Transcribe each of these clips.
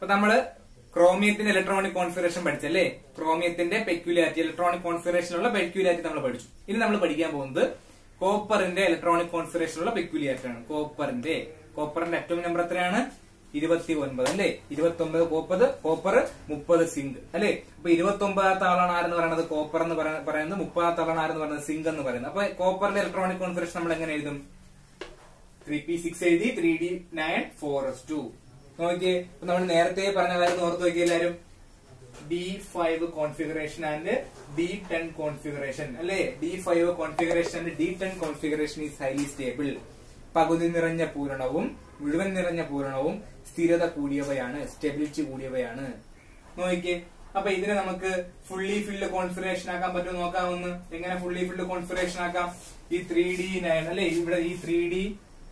അപ്പൊ നമ്മള് ക്രോമിയത്തിന്റെ ഇലക്ട്രോണിക് കോൺഫിഗറേഷൻ പഠിച്ചല്ലേ ക്രോമിയത്തിന്റെ പെക്യുലാരിറ്റി ഇലക്ട്രോണിക് കോൺഫിഗറേഷനുള്ള പെക്യുലാരിറ്റി നമ്മൾ പഠിച്ചു ഇനി നമ്മൾ പഠിക്കാൻ പോകുന്നത് കോപ്പറിന്റെ ഇലക്ട്രോണിക് കോൺഫിഗറേഷനുള്ള പെക്യുലാരിറ്റി ആണ് കോപ്പറിന്റെ കോപ്പറിന്റെ അറ്റോമിക് നമ്പർ എത്രയാണ് ഇരുപത്തി ഒൻപത് അല്ലെ ഇരുപത്തി ഒമ്പത് കോപ്പത് കോപ്പർ മുപ്പത് സിങ്ക് അല്ലെ അപ്പൊ ഇരുപത്തി ഒമ്പതാമത്തെ ആളാണ് ആരെന്ന് പറയുന്നത് കോപ്പർ എന്ന് പറയ- പറയുന്നത് മുപ്പതാമത്തെ ആളാണ് ആരെന്ന് പറയുന്നത് സിങ്ക് എന്ന് പറയുന്നത് അപ്പൊ കോപ്പറിന്റെ ഇലക്ട്രോണിക് കോൺഫിഗറേഷൻ നമ്മൾ എങ്ങനെ എഴുതും ത്രീ പി സിക്സ് എഴുതി three D nine four S two നോക്കിയേ ഇപ്പൊ നമ്മൾ നേരത്തെ പറഞ്ഞ കാര്യം ഓർത്ത് നോക്കിയ എല്ലാരും D five configuration and D ten configuration അല്ലെ D five configuration and D ten configuration is highly stable പകുതി നിറഞ്ഞ പൂരണവും മുഴുവൻ നിറഞ്ഞ പൂരണവും സ്ഥിരത കൂടിയവയാണ് സ്റ്റെബിലിറ്റി കൂടിയവയാണ് നോക്കിയേ അപ്പൊ ഇതിനെ നമുക്ക് ഫുള്ളി ഫിൽഡ് കോൺഫിഗറേഷൻ ആക്കാൻ പറ്റുമോ നോക്കാമെന്ന് എങ്ങനെ ഫുള്ളി ഫിൽഡ് കോൺഫിഗറേഷൻ ആക്കാം ഈ ത്രീ ഡി നയൻ അല്ലെ ഇവിടെ ഈ ത്രീ ഡി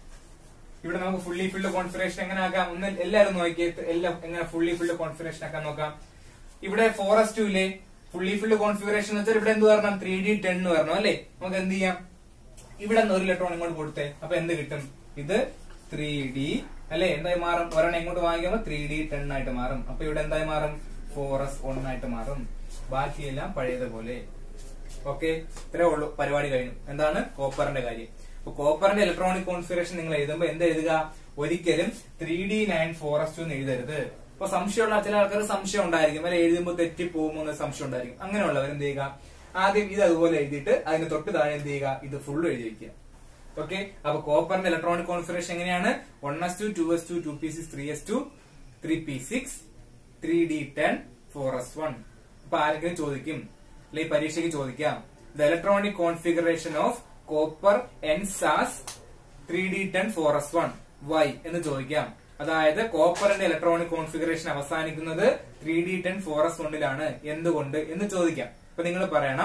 ഇവിടെ നമുക്ക് ഫുള്ളി ഫിൽഡ് കോൺഫിഗറേഷൻ എങ്ങനെ ആക്കാം ഒന്ന് എല്ലാവരും നോക്കിയേ എല്ലാം എങ്ങനെ ഫുള്ളി ഫിൽഡ് കോൺഫിഗറേഷൻ ആക്കാൻ നോക്കാം ഇവിടെ ഫോറസ്റ്റ് ഇല്ലേ ഫുള്ളി ഫിൽഡ് കോൺഫിഗറേഷൻ എന്ന് വെച്ചാൽ ഇവിടെ എന്ത് വരണം ത്രീ ഡി ടെൻ എന്ന് വരണം അല്ലേ നമുക്ക് എന്ത് ചെയ്യാം ഇവിടെ നിന്ന് ഒരു ഇലക്ട്രോൺ ഇങ്ങോട്ട് കൊടുത്തേ അപ്പൊ എന്ത് കിട്ടും ഇത് ത്രീ ഡി അല്ലെ എന്തായി മാറും ഒരെണ്ണം ഇങ്ങോട്ട് വാങ്ങിക്കുമ്പോൾ ത്രീ ഡി ടെൻ ആയിട്ട് മാറും അപ്പൊ ഇവിടെ എന്തായി മാറും ഫോർ എസ് വൺ ആയിട്ട് മാറും ബാക്കിയെല്ലാം പഴയതുപോലെ ഓക്കെ ഇത്രേ ഉള്ളൂ പരിപാടി കഴിഞ്ഞു എന്താണ് കോപ്പറിന്റെ കാര്യം അപ്പൊ കോപ്പറിന്റെ ഇലക്ട്രോണിക് കോൺഫിഗറേഷൻ നിങ്ങൾ എഴുതുമ്പോൾ എന്ത് എഴുതുക ഒരിക്കലും three D nine four S two എന്ന് എഴുതരുത് അപ്പൊ സംശയമുള്ള ചില ആൾക്കാർ സംശയം ഉണ്ടായിരിക്കും അല്ലെ എഴുതുമ്പോൾ തെറ്റിപ്പോകുമോ എന്ന് സംശയം ഉണ്ടായിരിക്കും അങ്ങനെയുള്ളവർ എന്ത് ചെയ്യുക ആദ്യം ഇത് അതുപോലെ എഴുതിയിട്ട് അതിന് തൊട്ട് താഴെ എന്ത് ചെയ്യുക ഇത് ഫുള്ള് എഴുതി വെക്കുക ഓക്കെ അപ്പൊ കോപ്പറിന്റെ ഇലക്ട്രോണിക് കോൺഫിഗറേഷൻ എങ്ങനെയാണ് one S two two S two two P six three S two three P six three D ten four S one അപ്പൊ ആരെങ്കിലും ചോദിക്കും അല്ലെ പരീക്ഷയ്ക്ക് ചോദിക്കാം the electronic configuration of copper എൻ as three D ten four S one why എന്ന് ചോദിക്കാം അതായത് കോപ്പറിന്റെ ഇലക്ട്രോണിക് കോൺഫിഗറേഷൻ അവസാനിക്കുന്നത് three D ten four S വണ്ണിലാണ് എന്തുകൊണ്ട് എന്ന് ചോദിക്കാം അപ്പൊ നിങ്ങൾ പറയണം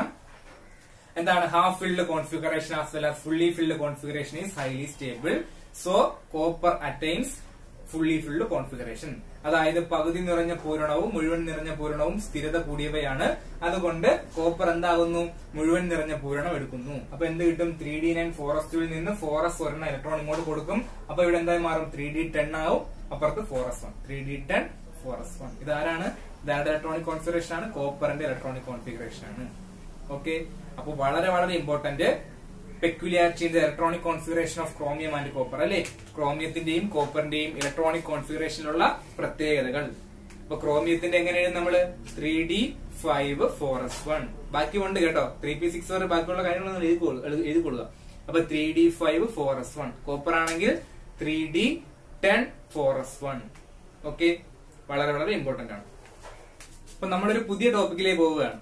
എന്താണ് half filled configuration as well as fully filled configuration is highly stable so copper attains fully filled configuration അതായത് പകുതി നിറഞ്ഞ പൂരണവും മുഴുവൻ നിറഞ്ഞ പൂരണവും സ്ഥിരത കൂടിയവയാണ് അതുകൊണ്ട് കോപ്പർ എന്താകുന്നു മുഴുവൻ നിറഞ്ഞ പൂരണം എടുക്കുന്നു അപ്പൊ എന്ത് കിട്ടും ത്രീ ഡി നയൻ ഫോറസ്റ്റിൽ നിന്ന് ഫോറസ് ഒരെണ്ണം ഇലക്ട്രോൺ ഇങ്ങോട്ട് കൊടുക്കും അപ്പൊ ഇവിടെ എന്തായി മാറും ത്രീ ഡി ടെൻ ആവും അപ്പുറത്ത് four S one three D ten four S one ഇതാരാണ് ഇതാരുടെ ഇലക്ട്രോണിക് കോൺഫിഗറേഷൻ ആണ് കോപ്പറിന്റെ ഇലക്ട്രോണിക് കോൺഫിഗറേഷൻ ആണ് ഓക്കെ അപ്പൊ വളരെ വളരെ important peculiarity in the electronic configuration of chromium and copper അല്ലെ ക്രോമിയത്തിന്റെയും കോപ്പറിന്റെയും ഇലക്ട്രോണിക് കോൺഫിഗറേഷനിലുള്ള പ്രത്യേകതകൾ ഇപ്പൊ ക്രോമിയത്തിന്റെ എങ്ങനെയാണ് നമ്മള് three D five four S one ബാക്കി ഉണ്ട് കേട്ടോ ത്രീ പി സിക്സ് വരെ ബാക്കിയുള്ള കാര്യങ്ങൾ എഴുതി കൊള്ളു- എഴുതി- എഴുതി കൊള്ളുക അപ്പൊ three D five four S one copper ആണെങ്കിൽ three D ten four S one okay വളരെ വളരെ ഇമ്പോർട്ടന്റ് ആണ് അപ്പൊ നമ്മളൊരു പുതിയ ടോപ്പിക്കിലേക്ക് പോവുകയാണ്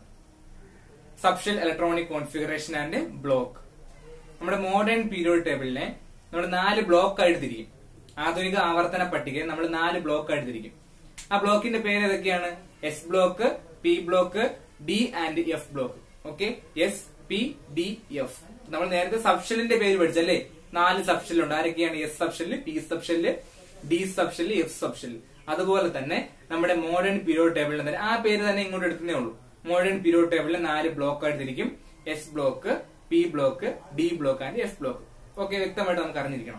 subshell electronic configuration and block നമ്മുടെ മോഡേൺ പീരിയോഡ് ടേബിളിനെ നമ്മൾ നാല് ബ്ലോക്ക് ആയിട്ട് തിരിക്കും ആധുനിക ആവർത്തന പട്ടികയെ നമ്മൾ നാല് ബ്ലോക്ക് ആയിട്ട് തിരിക്കും ആ ബ്ലോക്കിന്റെ പേര് ഏതൊക്കെയാണ് S block P block D and F block okay S P D F നമ്മൾ നേരത്തെ സബ്ഷലിന്റെ പേര് പഠിച്ചല്ലേ നാല് സബ്ഷലുണ്ട് ആരൊക്കെയാണ് S subshell P subshell D subshell F subshell അതുപോലെ തന്നെ നമ്മുടെ മോഡേൺ പീരിയോഡ് ടേബിളിൽ തന്നെ ആ പേര് തന്നെ ഇങ്ങോട്ട് എടുക്കുന്നേ ഉള്ളൂ മോഡേൺ പീരിയോഡ് ടേബിളിൽ നാല് ബ്ലോക്ക് ആയിട്ട് തിരിക്കും S block P block D block and F block okay വ്യക്തമായിട്ട് നമുക്ക് അറിഞ്ഞിരിക്കണം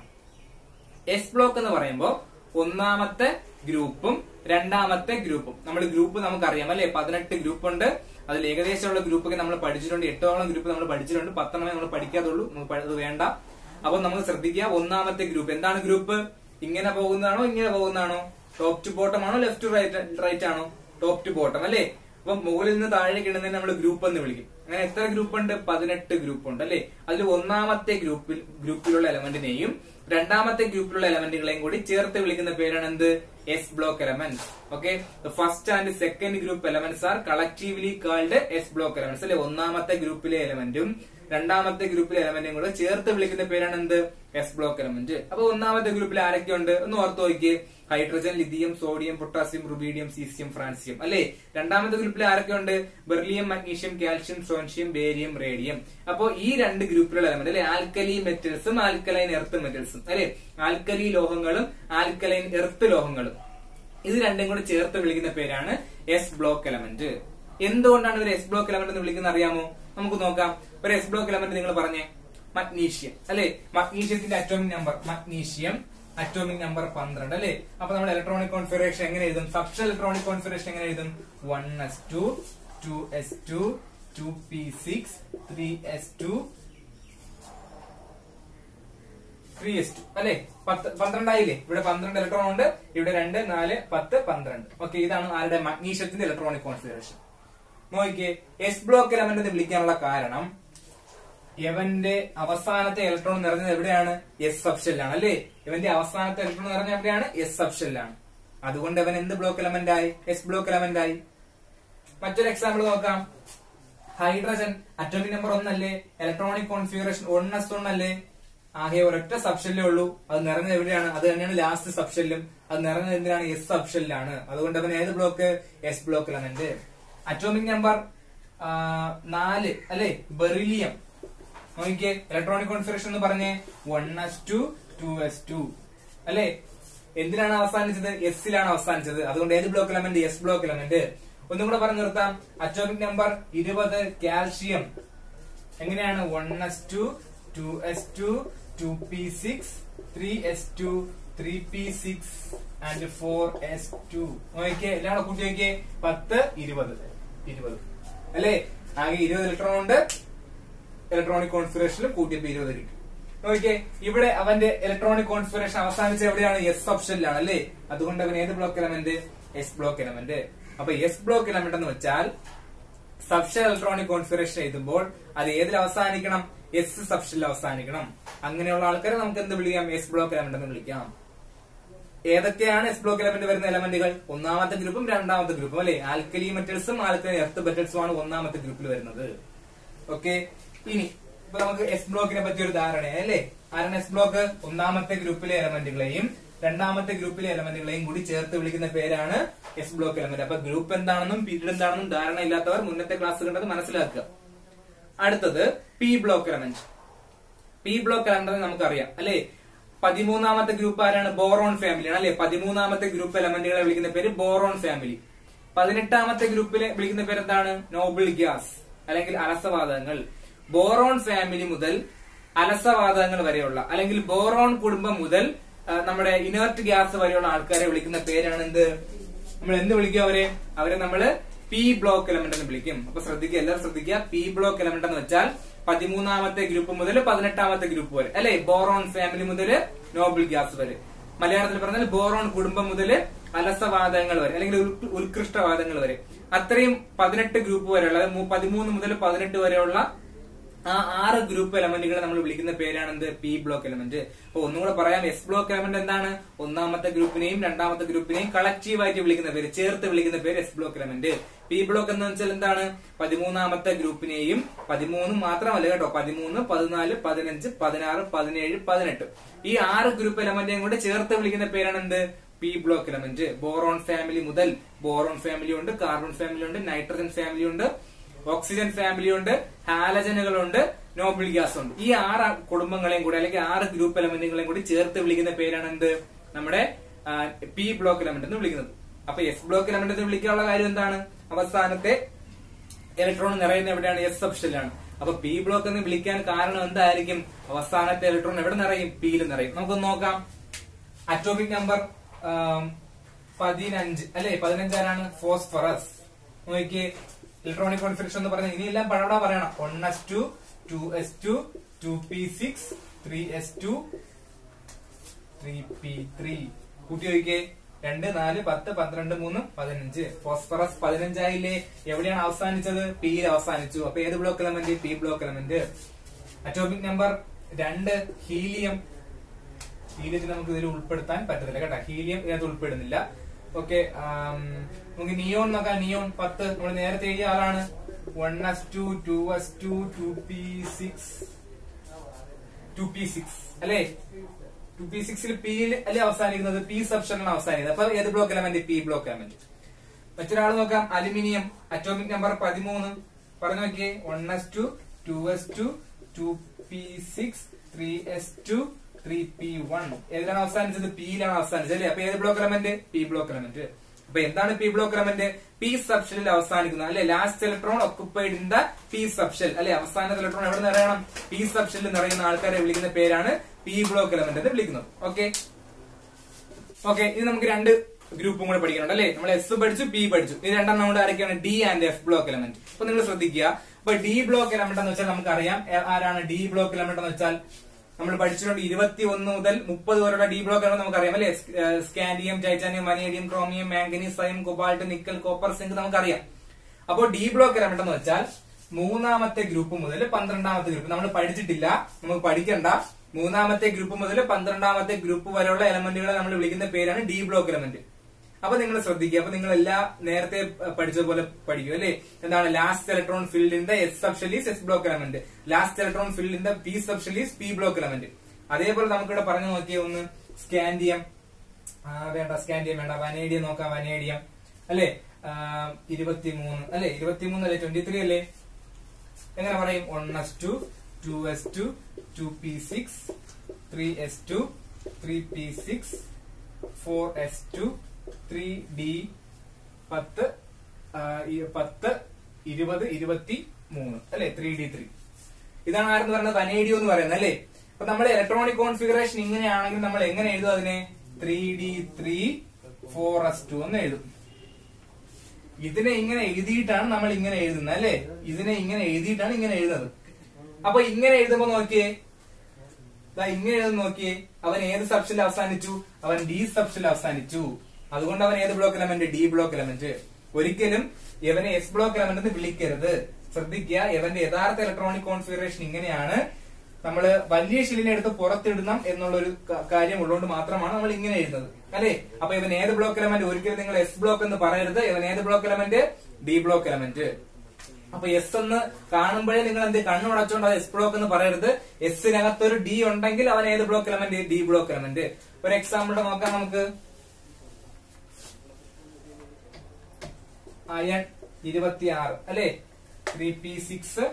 എസ് ബ്ലോക്ക് എന്ന് പറയുമ്പോൾ ഒന്നാമത്തെ ഗ്രൂപ്പും രണ്ടാമത്തെ ഗ്രൂപ്പും നമ്മൾ ഗ്രൂപ്പ് നമുക്കറിയാം അല്ലെ പതിനെട്ട് ഗ്രൂപ്പ് ഉണ്ട് അതിൽ ഏകദേശമുള്ള ഗ്രൂപ്പൊക്കെ നമ്മൾ പഠിച്ചിട്ടുണ്ട് എട്ടോളം ഗ്രൂപ്പ് നമ്മൾ പഠിച്ചിട്ടുണ്ട് പത്തെണ്ണമേ നമ്മൾ പഠിക്കാതുള്ളൂ നമുക്ക് പ- അത് വേണ്ട അപ്പൊ നമുക്ക് ശ്രദ്ധിക്കുക ഒന്നാമത്തെ ഗ്രൂപ്പ് എന്താണ് ഗ്രൂപ്പ് ഇങ്ങനെ പോകുന്നതാണോ ഇങ്ങനെ പോകുന്നതാണോ ടോപ്പ് ടു ബോട്ടം ആണോ ലെഫ്റ്റ് ടു റൈറ്റ് റൈറ്റ് ആണോ ടോപ്പ് ടു ബോട്ടം അല്ലേ അപ്പൊ മുകളിൽ നിന്ന് താഴേക്ക് ഇടുന്നതിനെ നമ്മൾ ഗ്രൂപ്പ് എന്ന് വിളിക്കും അങ്ങനെ എത്ര ഗ്രൂപ്പ് ഉണ്ട് പതിനെട്ട് ഗ്രൂപ്പ് ഉണ്ട് അല്ലെ അതിൽ ഒന്നാമത്തെ ഗ്രൂപ്പിൽ ഗ്രൂപ്പിലുള്ള എലമെന്റിനെയും രണ്ടാമത്തെ ഗ്രൂപ്പിലുള്ള എലമെന്റുകളെയും കൂടി ചേർത്ത് വിളിക്കുന്ന പേരാണ് എന്ത് S block elements okay first and second group elements are collectively called S block elements അല്ലെ ഒന്നാമത്തെ ഗ്രൂപ്പിലെ എലമെന്റും രണ്ടാമത്തെ ഗ്രൂപ്പിലെ എലമെന്റും കൂടെ ചേർത്ത് വിളിക്കുന്ന പേരാണ് എന്ത് എസ് ബ്ലോക്ക് എലമെന്റ് അപ്പൊ ഒന്നാമത്തെ ഗ്രൂപ്പിൽ ആരൊക്കെയുണ്ട് ഒന്ന് ഓർത്ത് നോക്കിയേ hydrogen lithium sodium potassium rubidium caesium francium അല്ലെ രണ്ടാമത്തെ ഗ്രൂപ്പിൽ ആരൊക്കെയുണ്ട് beryllium magnesium calcium strontium barium radium അപ്പോ ഈ രണ്ട് ഗ്രൂപ്പിലുള്ള എലമെന്റ് അല്ലെ ആൽക്കലി മെറ്റൽസും ആൽക്കലൈൻ എർത്ത് മെറ്റൽസും അല്ലെ ആൽക്കലി ലോഹങ്ങളും ആൽക്കലൈൻ എർത്ത് ലോഹങ്ങളും ഇത് രണ്ടും കൂടെ ചേർത്ത് വിളിക്കുന്ന പേരാണ് എസ് ബ്ലോക്ക് എലമെന്റ് എന്തുകൊണ്ടാണ് ഇവർ എസ് ബ്ലോക്ക് എലമെന്റ് എന്ന് വിളിക്കുന്നത് അറിയാമോ നമുക്ക് നോക്കാം ഒരു എസ് ബ്ലോക്ക് എലമെന്റ് നിങ്ങൾ പറഞ്ഞേ മഗ്നീഷ്യം അല്ലെ മഗ്നീഷ്യത്തിന്റെ atomic number magnesium atomic number പന്ത്രണ്ട് അല്ലേ അപ്പൊ നമ്മൾ ഇലക്ട്രോണിക് കോൺഫിഗറേഷൻ എങ്ങനെ എഴുതും സബ്ഷ ഇലക്ട്രോണിക് കോൺഫിഗറേഷൻ എങ്ങനെ എഴുതും one S two two S two two P six three S two three S two അല്ലെ പത്ത് പന്ത്രണ്ടായില്ലേ ഇവിടെ പന്ത്രണ്ട് ഇലക്ട്രോൺ ഉണ്ട് ഇവിടെ രണ്ട് നാല് പത്ത് പന്ത്രണ്ട് ഓക്കെ ഇതാണ് ആരുടെ മഗ്നീഷ്യത്തിന്റെ ഇലക്ട്രോണിക് കോൺഫിഗറേഷൻ നോക്കിയേ എസ് ബ്ലോക്ക് എലമെന്റ് എന്ന് വിളിക്കാനുള്ള കാരണം ഇവന്റെ അവസാനത്തെ ഇലക്ട്രോൺ നിറഞ്ഞത് എവിടെയാണ് എസ് സബ്ഷെല്ലാണ് അല്ലേ ഇവന്റെ അവസാനത്തെ ഇലക്ട്രോൺ നിറഞ്ഞ എവിടെയാണ് എസ് സബ്ഷെല്ലാണ് അതുകൊണ്ട് അവൻ എന്ത് ബ്ലോക്ക് എലമെന്റ് ആയി എസ് ബ്ലോക്ക് എലമെന്റ് ആയി മറ്റൊരു എക്സാമ്പിൾ നോക്കാം ഹൈഡ്രജൻ അറ്റോമിക് നമ്പർ ഒന്നല്ലേ electronic configuration one S one അല്ലേ ആകെ ഒരൊറ്റ സബ്ഷെല്ലേ ഉള്ളൂ അത് നിറഞ്ഞത് എവിടെയാണ് അത് തന്നെയാണ് ലാസ്റ്റ് സബ്ഷെല്ലും അത് നിറഞ്ഞത് എന്തിനാണ് എസ് സബ്ഷെല്ലാണ് അതുകൊണ്ട് അവൻ ഏത് block S block element atomic number നാല് അല്ലെ ബെറിലിയം നോക്കിയേ ഇലക്ട്രോണിക് കോൺഫിഗറേഷൻ എന്ന് പറഞ്ഞേ one S two two S two അല്ലെ എന്തിനാണ് അവസാനിച്ചത് എസിലാണ് അവസാനിച്ചത് അതുകൊണ്ട് ഏത് block element S block element ഒന്നും കൂടെ പറഞ്ഞു നിർത്താം അറ്റോമിക് നമ്പർ ഇരുപത് കാൽഷ്യം എങ്ങനെയാണ് one S two two S two two P six three S two three P six and four S two നോക്കിയേ എല്ലാം കൂടെ കൂട്ടി നോക്കിയേ പത്ത് ഇരുപത് ഇരുപത് അല്ലേ ആകെ ഇരുപത് ഇലക്ട്രോൺ ഉണ്ട് ഇലക്ട്രോണിക് കോൺഫിഗറേഷനിൽ കൂട്ടിയപ്പോ ഇരുപത് കിട്ടി നോക്കിയേ ഇവിടെ അവന്റെ ഇലക്ട്രോണിക് കോൺഫിഗറേഷൻ അവസാനിച്ച എവിടെയാണ് എസ് ഓപ്ഷനിലാണ് അല്ലേ അതുകൊണ്ട് അവൻ ഏത് block element S block element അപ്പൊ എസ് ബ്ലോക്ക് എലമെന്റ് എന്ന് വെച്ചാൽ സബ്ഷൽ ഇലക്ട്രോണിക് കോൺഫിഗറേഷൻ എഴുതുമ്പോൾ അത് ഏതിൽ അവസാനിക്കണം എസ് സബ്ഷനിൽ അവസാനിക്കണം അങ്ങനെയുള്ള ആൾക്കാരെ നമുക്ക് എന്ത് വിളിക്കാം എസ് ബ്ലോക്ക് എലമെന്റ് എന്ന് വിളിക്കാം ഏതൊക്കെയാണ് എസ് ബ്ലോക്ക് എലമെന്റ് വരുന്ന എലമെന്റുകൾ ഒന്നാമത്തെ ഗ്രൂപ്പും രണ്ടാമത്തെ ഗ്രൂപ്പും അല്ലെ ആൽക്കലി മെറ്റൽസും ആൽക്കലി എർത്ത് മെറ്റൽസും ആണ് ഒന്നാമത്തെ ഗ്രൂപ്പിൽ വരുന്നത് ഓക്കെ ഇനി ഇപ്പൊ നമുക്ക് എസ് ബ്ലോക്കിനെ പറ്റി ഒരു ധാരണ അല്ലേ ആരാണ് എസ് ബ്ലോക്ക് ഒന്നാമത്തെ ഗ്രൂപ്പിലെ എലമെന്റുകളെയും രണ്ടാമത്തെ ഗ്രൂപ്പിലെ എലമെന്റുകളെയും കൂടി ചേർത്ത് വിളിക്കുന്ന പേരാണ് എസ് ബ്ലോക്ക് എലമെന്റ് അപ്പൊ ഗ്രൂപ്പ് എന്താണെന്നും പീരീഡ് എന്താണെന്നും ധാരണ ഇല്ലാത്തവർ മുന്നത്തെ ക്ലാസ് കണ്ടത് മനസ്സിലാക്കുക അടുത്തത് P block element P block element നമുക്കറിയാം അല്ലെ പതിമൂന്നാമത്തെ ഗ്രൂപ്പ് ആരാണ് ബോറോൺ ഫാമിലിയാണ് അല്ലെ പതിമൂന്നാമത്തെ ഗ്രൂപ്പ് എലമെന്റുകളെ വിളിക്കുന്ന പേര് ബോറോൺ ഫാമിലി പതിനെട്ടാമത്തെ ഗ്രൂപ്പിലെ വിളിക്കുന്ന പേര് എന്താണ് നോബിൾ ഗ്യാസ് അല്ലെങ്കിൽ അലസവാതകങ്ങൾ ബോറോൺ ഫാമിലി മുതൽ അലസവാതകങ്ങൾ വരെയുള്ള അല്ലെങ്കിൽ ബോറോൺ കുടുംബം മുതൽ ആ, നമ്മുടെ ഇനേർട്ട് ഗ്യാസ് വരെയുള്ള ആൾക്കാരെ വിളിക്കുന്ന പേരാണ് എന്ത് നമ്മൾ എന്ത് വിളിക്കും അവരെ അവരെ നമ്മള് പി ബ്ലോക്ക് എലമെന്റ് എന്ന് വിളിക്കും അപ്പൊ ശ്രദ്ധിക്കുക എല്ലാവരും ശ്രദ്ധിക്കുക പി ബ്ലോക്ക് എലമെന്റ് എന്ന് വെച്ചാൽ പതിമൂന്നാമത്തെ ഗ്രൂപ്പ് മുതൽ പതിനെട്ടാമത്തെ ഗ്രൂപ്പ് വരെ അല്ലെ ബോറോൺ ഫാമിലി മുതൽ നോബിൾ ഗ്യാസ് വരെ മലയാളത്തിൽ പറഞ്ഞാൽ ബോറോൺ കുടുംബം മുതൽ അലസവാദങ്ങൾ വരെ അല്ലെങ്കിൽ ഉൽ- ഉത്കൃഷ്ടവാദങ്ങൾ വരെ അത്രയും പതിനെട്ട് ഗ്രൂപ്പ് വരെയുള്ള അതായത് മൂ- പതിമൂന്ന് മുതൽ പതിനെട്ട് വരെയുള്ള ആ ആറ് ഗ്രൂപ്പ് എലമെന്റുകളെ നമ്മൾ വിളിക്കുന്ന പേരാണ് എന്ത് പി ബ്ലോക്ക് എലമെന്റ് അപ്പൊ ഒന്നും കൂടെ പറയാം എസ് ബ്ലോക്ക് എലമെന്റ് എന്താണ് ഒന്നാമത്തെ ഗ്രൂപ്പിനെയും രണ്ടാമത്തെ ഗ്രൂപ്പിനെയും കളക്റ്റീവ് ആയിട്ട് വിളിക്കുന്ന പേര് ചേർത്ത് വിളിക്കുന്ന പേര് S block element P block എന്ന് വെച്ചാൽ എന്താണ് പതിമൂന്നാമത്തെ ഗ്രൂപ്പിനെയും പതിമൂന്ന് മാത്രമല്ല കേട്ടോ പതിമൂന്ന് പതിനാല് പതിനഞ്ച് പതിനാറ് പതിനേഴ് പതിനെട്ട് ഈ ആറ് ഗ്രൂപ്പ് എലമെന്റെയും കൂടെ ചേർത്ത് വിളിക്കുന്ന പേരാണ് എന്ത് P block element boron family മുതൽ ബോറോൺ ഫാമിലി ഉണ്ട് കാർബൺ ഫാമിലി ഉണ്ട് നൈട്രജൻ ഫാമിലി ഉണ്ട് ഓക്സിജൻ ഫാമിലി ഉണ്ട് ഹാലജനുകളുണ്ട് നോബിൾ ഗ്യാസ് ഉണ്ട് ഈ ആറ് കുടുംബങ്ങളെയും കൂടി അല്ലെങ്കിൽ ആറ് ഗ്രൂപ്പ് എലമെന്റുകളെയും കൂടി ചേർത്ത് വിളിക്കുന്ന പേരാണ് എന്ത് നമ്മുടെ പി ബ്ലോക്ക് എലമെന്റ് എന്ന് വിളിക്കുന്നത് അപ്പൊ എസ് ബ്ലോക്ക് എലമെന്റ് എന്ന് വിളിക്കാനുള്ള കാര്യം എന്താണ് അവസാനത്തെ ഇലക്ട്രോൺ നിറയുന്ന എവിടെയാണ് എസ് സബ്ഷനിലാണ് അപ്പൊ പി ബ്ലോക്ക് എന്ന് വിളിക്കാൻ കാരണം എന്തായിരിക്കും അവസാനത്തെ ഇലക്ട്രോൺ എവിടെ നിറയും പിയിൽ നിറയും നമുക്കൊന്ന് നോക്കാം അറ്റോമിക് നമ്പർ പതിനഞ്ച് അല്ലെ പതിനഞ്ചാരാണ് ഫോസ്ഫറസ് നോക്കിയേ ഇലക്ട്രോണിക് കോൺഫിഗറേഷൻ എന്ന് പറഞ്ഞാൽ ഇനിയെല്ലാം പഴവട പറയണം one S two two S two two P six three S two three P three കൂട്ടി നോക്കിയേ രണ്ട് നാല് പത്ത് പന്ത്രണ്ട് മൂന്ന് പതിനഞ്ച് ഫോസ്ഫറസ് പതിനഞ്ചായില്ലേ എവിടെയാണ് അവസാനിച്ചത് പിയിൽ അവസാനിച്ചു അപ്പൊ ഏത് block element P block element atomic number രണ്ട് ഹീലിയം ഹീലിയത്തിൽ നമുക്ക് ഇതിൽ ഉൾപ്പെടുത്താൻ പറ്റത്തില്ല കേട്ടോ ഹീലിയം ഇതിനകത്ത് ഉൾപ്പെടുന്നില്ല ഓക്കെ നമുക്ക് നിയോൺ നോക്കാം നിയോൺ പത്ത് നമ്മൾ നേരത്തെ എഴുതിയ ആളാണ് one S two two S two two P six two P six അല്ലേ ടു പി സിക്സിൽ പിയിൽ അല്ലെ അവസാനിക്കുന്നത് പി സബ്ഷനാണ് അവസാനിക്കുന്നത് അപ്പൊ ഏത് block element P block element മറ്റൊരാൾ നോക്കാം അലുമിനിയം അറ്റോമിക് നമ്പർ പതിമൂന്ന് പറഞ്ഞു നോക്കിയേ one S two two S two two P six three S two three P one ഏതിലാണ് അവസാനിച്ചത് പിയിലാണ് അവസാനിച്ചത് അല്ലേ അപ്പൊ ഏത് block element P block element അപ്പൊ എന്താണ് പി ബ്ലോക്ക് എലമെന്റ് പി സബ്ഷനിൽ അവസാനിക്കുന്നത് അല്ലെ last electron occupied in the P subshell അല്ലെ അവസാനത്തെ ഇലക്ട്രോൺ എവിടെ നിറയണം പി സബ്ഷനിൽ നിറയുന്ന ആൾക്കാരെ വിളിക്കുന്ന പേരാണ് പി ബ്ലോക്ക് എലമെന്റ് എന്ന് വിളിക്കുന്നത് ഓക്കെ ഓക്കെ ഇത് നമുക്ക് രണ്ട് ഗ്രൂപ്പും കൂടെ പഠിക്കുന്നുണ്ട് അല്ലേ നമ്മൾ എസ് പഠിച്ചു പി പഠിച്ചു ഇത് രണ്ടെണ്ണം കൊണ്ട് ആരൊക്കെയാണ് D and F block element അപ്പൊ നിങ്ങൾ ശ്രദ്ധിക്കുക അപ്പൊ ഡി ബ്ലോക്ക് എലമെന്റ് എന്ന് വെച്ചാൽ നമുക്കറിയാം ഏ- ആരാണ് ഡി ബ്ലോക്ക് എലമെന്റ് എന്ന് വെച്ചാൽ നമ്മൾ പഠിച്ചിട്ടുണ്ട് ഇരുപത്തി ഒന്ന് മുതൽ മുപ്പത് വരെയുള്ള ഡി ബ്ലോക്ക് എലമെന്റ് നമുക്കറിയാം അല്ലെ scandium titanium vanadium chromium manganese സയം കൊബാൾട്ട് നിക്കൽ കോപ്പർ സിങ്ക് നമുക്കറിയാം അപ്പോൾ ഡി ബ്ലോക്ക് എലമെന്റ് എന്ന് വെച്ചാൽ മൂന്നാമത്തെ ഗ്രൂപ്പ് മുതൽ പന്ത്രണ്ടാമത്തെ ഗ്രൂപ്പ് നമ്മൾ പഠിച്ചിട്ടില്ല നമുക്ക് പഠിക്കണ്ട മൂന്നാമത്തെ ഗ്രൂപ്പ് മുതൽ പന്ത്രണ്ടാമത്തെ ഗ്രൂപ്പ് വരെയുള്ള എലമെന്റുകളെ നമ്മൾ വിളിക്കുന്ന പേരാണ് ഡി ബ്ലോക്ക് എലമെന്റ് അപ്പൊ നിങ്ങൾ ശ്രദ്ധിക്കുക അപ്പൊ നിങ്ങൾ എല്ലാ നേരത്തെ അഹ്, പഠിച്ചതുപോലെ പഠിക്കും അല്ലേ എന്താണ് last electron filled in the S subshell is S block element last electron filled in the P subshell is P block element അതേപോലെ നമുക്കിവിടെ പറഞ്ഞു നോക്കിയ ഒന്ന് സ്കാൻഡിയം ആ, വേണ്ട സ്കാൻഡിയം വേണ്ട വനേഡിയം നോക്കാം വനേഡിയം അല്ലേ ഇരുപത്തിമൂന്ന് അല്ലെ ഇരുപത്തിമൂന്ന് അല്ലെ ട്വന്റി ത്രീ അല്ലേ എങ്ങനെ പറയും one S two two S two two P six three S two three P six four S two three D പത്ത് ആ, ഈ പത്ത് ഇരുപത് ഇരുപത്തി മൂന്ന് അല്ലെ ത്രീ ഡി ത്രീ ഇതാണ് ആരെന്ന് പറയുന്നത് വനേഡിയോ എന്ന് പറയുന്നത് അല്ലേ അപ്പൊ നമ്മൾ ഇലക്ട്രോണിക് കോൺഫിഗറേഷൻ ഇങ്ങനെയാണെങ്കിൽ നമ്മൾ എങ്ങനെ എഴുതും അതിനെ three D three four S two എന്ന് എഴുതും ഇതിനെ ഇങ്ങനെ എഴുതിയിട്ടാണ് നമ്മൾ ഇങ്ങനെ എഴുതുന്നത് അല്ലേ ഇതിനെ ഇങ്ങനെ എഴുതിയിട്ടാണ് ഇങ്ങനെ എഴുതുന്നത് അപ്പൊ ഇങ്ങനെ എഴുതുമ്പോ നോക്കിയേ ദാ ഇങ്ങനെ എഴുതുന്ന നോക്കിയേ അവൻ ഏത് സബ്ഷനിൽ അവസാനിച്ചു അവൻ ഡി സബ്ഷനിൽ അവസാനിച്ചു അതുകൊണ്ട് അവൻ ഏത് block element D block element ഒരിക്കലും ഇവനെ എസ് ബ്ലോക്ക് എലമെന്റ് എന്ന് വിളിക്കരുത് ശ്രദ്ധിക്കുക ഇവന്റെ യഥാർത്ഥ ഇലക്ട്രോണിക് കോൺഫിഗറേഷൻ ഇങ്ങനെയാണ് നമ്മൾ വലിയ ഷില്ലിനെ എടുത്ത് പുറത്തിടണം എന്നുള്ള ഒരു കാര്യം ഉള്ളതുകൊണ്ട് മാത്രമാണ് നമ്മൾ ഇങ്ങനെ എഴുതുന്നത് അല്ലെ അപ്പൊ ഇവൻ ഏത് ബ്ലോക്ക് എലമെന്റ് ഒരിക്കലും നിങ്ങൾ എസ് ബ്ലോക്ക് എന്ന് പറയരുത് ഇവൻ ഏത് block element D block element അപ്പൊ എസ് എന്ന് കാണുമ്പോഴേ നിങ്ങൾ എന്ത് കണ്ണുടച്ചോണ്ട് അത് എസ് ബ്ലോക്ക് എന്ന് പറയരുത് എസിനകത്ത് ഒരു ഡി ഉണ്ടെങ്കിൽ അവൻ ഏത് block element D block element ഒരു എക്സാമ്പിൾ നോക്കാം നമുക്ക് അയൺ ഇരുപത്തിയാറ് അല്ലെ ത്രീ പി സിക്സ്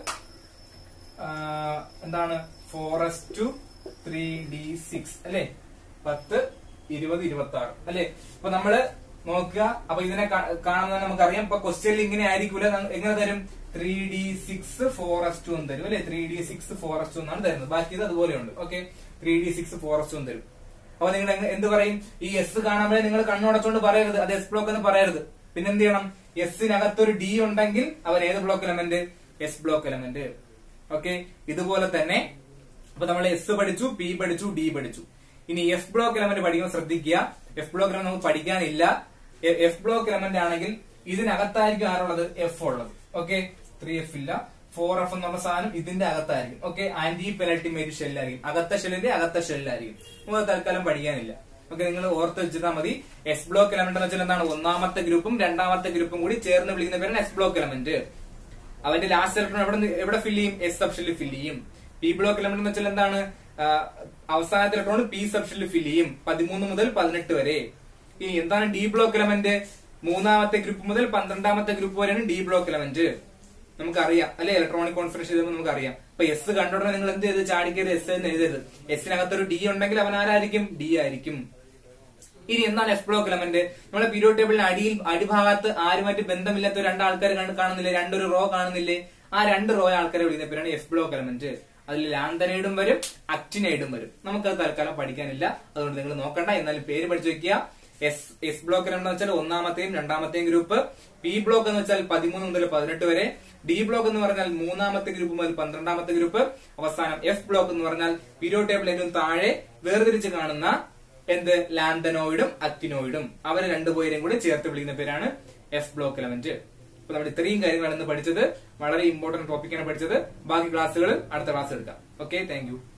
എന്താണ് four S two three D six അല്ലെ പത്ത് ഇരുപത് ഇരുപത്തി ആറ് അല്ലെ അപ്പൊ നമ്മള് നോക്കുക അപ്പൊ ഇതിനെ കാ- കാണുന്ന നമുക്കറിയാം ഇപ്പൊ ക്വസ്റ്റ്യനിൽ ഇങ്ങനെ ആയിരിക്കൂല ന- എങ്ങനെ തരും three D six four S two എന്ന് തരും അല്ലെ three D six four S two എന്നാണ് തരുന്നത് ബാക്കി ഇത് അതുപോലെയുണ്ട് okay three D six four S two എന്ന് തരും അപ്പൊ നിങ്ങൾ എങ്ങ- എന്ത് പറയും ഈ എസ് കാണുമ്പോഴേ നിങ്ങൾ കണ്ണുടച്ചോണ്ട് പറയരുത് അത് എസ് ബ്ലോക്ക് എന്ന് പറയരുത് പിന്നെ എന്ത് ചെയ്യണം എസിനകത്തൊരു ഡി ഉണ്ടെങ്കിൽ അവൻ ഏത് block element S block element okay ഇതുപോലെ തന്നെ അപ്പൊ നമ്മൾ എസ് പഠിച്ചു പി പഠിച്ചു ഡി പഠിച്ചു ഇനി എഫ് ബ്ലോക്ക് എലമെന്റ് പഠിക്കുമ്പോൾ ശ്രദ്ധിക്കുക എഫ് ബ്ലോക്ക് എലമെന്റ് നമുക്ക് പഠിക്കാനില്ല എഫ് ബ്ലോക്ക് എലമെന്റ് ആണെങ്കിൽ ഇതിനകത്തായിരിക്കും ആരുള്ളത് എഫ് ഉള്ളത് ഓക്കെ ത്രീ എഫ് ഇല്ല ഫോർ എഫ് എന്നുള്ള സാധനം ഇതിന്റെ അകത്തായിരിക്കും ഓക്കെ ആന്റി പെനൾട്ടിമേറ്റ് ഷെല്ലായിരിക്കും അകത്ത ഷെല്ലിന്റെ അകത്ത ഷെല്ലായിരിക്കും നമുക്ക് തൽക്കാലം പഠിക്കാനില്ല ഓക്കെ നിങ്ങൾ ഓർത്ത് വെച്ചിരുന്നാൽ മതി എസ് ബ്ലോക്ക് എലമെന്റ് എന്ന് വെച്ചാൽ എന്താണ് ഒന്നാമത്തെ ഗ്രൂപ്പും രണ്ടാമത്തെ ഗ്രൂപ്പും കൂടി ചേർന്ന് വിളിക്കുന്ന പേരാണ് എസ് ബ്ലോക്ക് എലമെന്റ് അവന്റെ ലാസ്റ്റ് ഇലക്ട്രോൺ എവിടെ നിന്ന്- എവിടെ ഫില്ല് ചെയ്യും എസ് സബ്ഷനിൽ ഫില്ല് ചെയ്യും പി ബ്ലോക്ക് എലമെന്റ് എന്ന് വെച്ചാൽ എന്താണ് ആ, അവസാനത്തെ ഇലക്ട്രോൺ പി സബ്ഷനിൽ ഫില്ല് ചെയ്യും പതിമൂന്ന് മുതൽ പതിനെട്ട് വരെ ഇനി എന്താണ് ഡി ബ്ലോക്ക് എലമെന്റ് മൂന്നാമത്തെ ഗ്രൂപ്പ് മുതൽ പന്ത്രണ്ടാമത്തെ ഗ്രൂപ്പ് വരെയാണ് ഡി ബ്ലോക്ക് എലമെന്റ് നമുക്കറിയാം അല്ലെ ഇലക്ട്രോണിക് കോൺഫറൻസ് ചെയ്തപ്പോൾ നമുക്കറിയാം അപ്പൊ എസ് കണ്ടുടനെ നിങ്ങൾ എന്ത് ചെയ്ത് ചാടിക്കരുത് എസ് എന്ന് എഴുതരുത് എസിനകത്തൊരു ഡി ഉണ്ടെങ്കിൽ അവൻ ആരായിരിക്കും ഡി ആയിരിക്കും ഇനി എന്താണ് എഫ് ബ്ലോക്ക് എലമെന്റ് നമ്മളെ പീരിയോഡ് ടേബിളിന് അടിയിൽ അടിഭാഗത്ത് ആരുമായിട്ട് ബന്ധമില്ലാത്ത രണ്ടാൾക്കാർ കണ്ട് കാണുന്നില്ലേ രണ്ടൊരു റോ കാണുന്നില്ലേ ആ രണ്ട് റോ ആൾക്കാരെ വിളിക്കുന്ന പേരാണ് എഫ് ബ്ലോക്ക് എലമെന്റ് അതിൽ ലാന്തനൈഡും വരും അക്റ്റിനൈഡും വരും നമുക്കത് തൽക്കാലം പഠിക്കാനില്ല അതുകൊണ്ട് നിങ്ങൾ നോക്കണ്ട എന്നാലും പേര് പഠിച്ചു വെക്കുക എസ് എസ് ബ്ലോക്ക് എന്ന് വെച്ചാൽ ഒന്നാമത്തെയും രണ്ടാമത്തെയും ഗ്രൂപ്പ് പി ബ്ലോക്ക് എന്ന് വെച്ചാൽ പതിമൂന്ന് മുതൽ പതിനെട്ട് വരെ ഡി ബ്ലോക്ക് എന്ന് പറഞ്ഞാൽ മൂന്നാമത്തെ ഗ്രൂപ്പ് മുതൽ പന്ത്രണ്ടാമത്തെ ഗ്രൂപ്പ് അവസാനം എഫ് ബ്ലോക്ക് എന്ന് പറഞ്ഞാൽ പീരിയോഡ് ടേബിൾ ഏറ്റവും താഴെ വേർതിരിച്ച് കാണുന്ന എന്ത് ലാന്തനോയിഡും അക്റ്റിനോയിഡും അവരെ രണ്ടുപേരും കൂടി ചേർത്ത് വിളിക്കുന്ന പേരാണ് എഫ് ബ്ലോക്ക് എലമെന്റ് അപ്പൊ നമ്മൾ ഇത്രയും കാര്യങ്ങളാണ് ഇന്ന് പഠിച്ചത് വളരെ ഇമ്പോർട്ടന്റ് ടോപ്പിക്കാണ് പഠിച്ചത് ബാക്കി ക്ലാസ്സുകൾ അടുത്ത ക്ലാസ് എടുക്കാം ഓക്കെ താങ്ക് യു